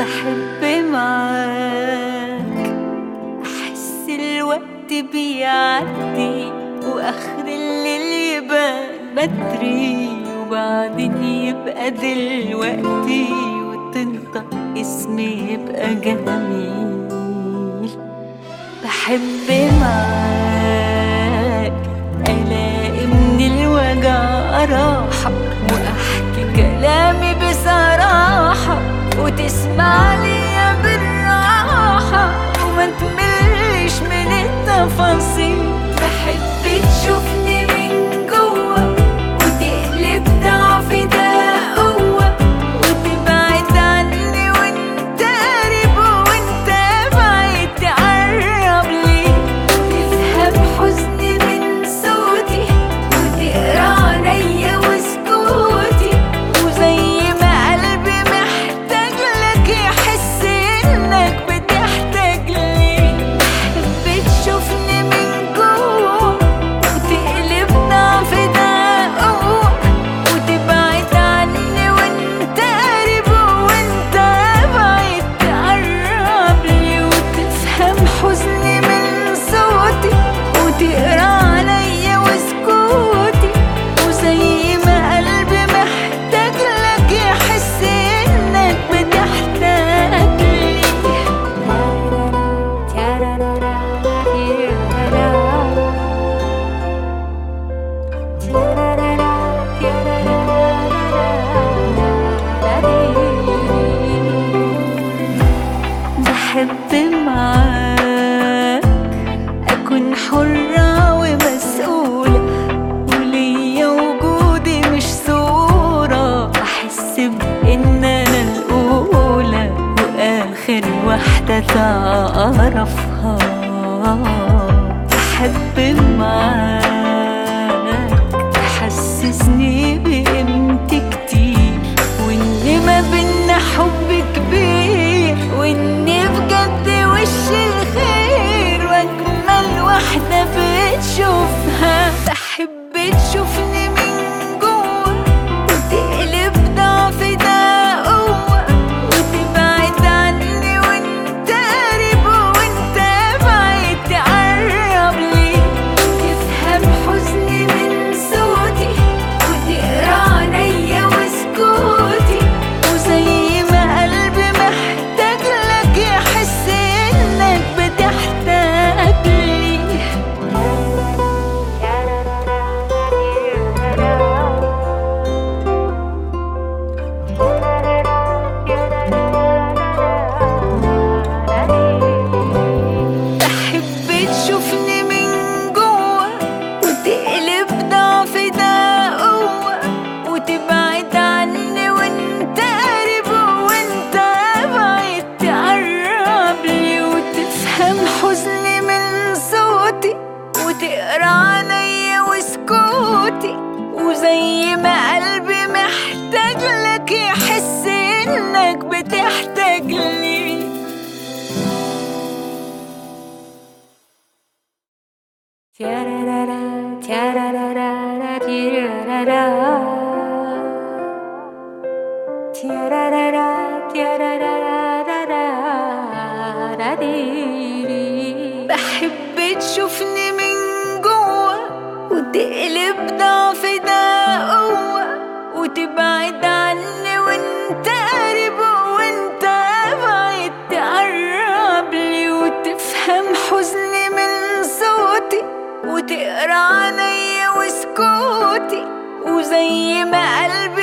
بحب معاك أحس الوقت بيعدي وآخر الليل يبان بدري وبعدين يبقى دلوقتي وتنطق اسمي يبقى جميل بحب معاك ألاقي من الوجع راحة وأحكي كلامي بصراحة وتسمع لي بالراحة وما تملش من التفاصيل بحب تشوفني من جوه وتقلب ضعفي ده قوة وتبعد عني وانت قريب وانت بعيد تقرب لي تفهم حزني من صوتي وتقرا عليا وسكوتي وزي ما قلبي محتاج لك يحس انك بتحتاج لي بحب تشوفني من جوه وتقلب ضعفي ده قوة وتبعد عني وانت قريب وانت بعيد تقرب لي وتفهم حزني من صوتي وتقرا عليا وسكوتي وزي ما قلبي محتاج لك يحس انك بتحتاج لي بحب معاك أكون حرة ومسؤولة وليا وجودي مش صورة أحس بإن أنا الأولى وآخر واحدة تعرفها بحب معاك تحسسني بقيمتي كتير وإن ما بينا حب كبير وإني بجد وش الخير وأجمل واحدة بتشوفها بحب تشوفني من جوه وتقلب ضعفي ده قوة وتبعد عني وانت قريب وانت بعيد تقرب لي تفهم حزني من صوتي وتقرا عليا وسكوتي وزي ما قلبي محتاج لك يحس انك بتحتاج لي بحب تشوفني من جوه وتقلب ضعفي ده قوة وتبعد عني وانت قريب وانت بعيد تقرب لي وتفهم حزني من صوتي وتقرا عليا وسكوتي وزي ما قلبي محتاج لك يحس انك بتحتاج لي Tiarara, tiarara, tiarara. Tiarara, tiarara, ديري. بحب تشوفني من جوه وتقلب ضعفي ده قوة وتبعد عني وانت قريب وانت بعيد تقرب لي وتفهم حزني من صوتي وتقرا عليا وسكوتي وزي ما قلبي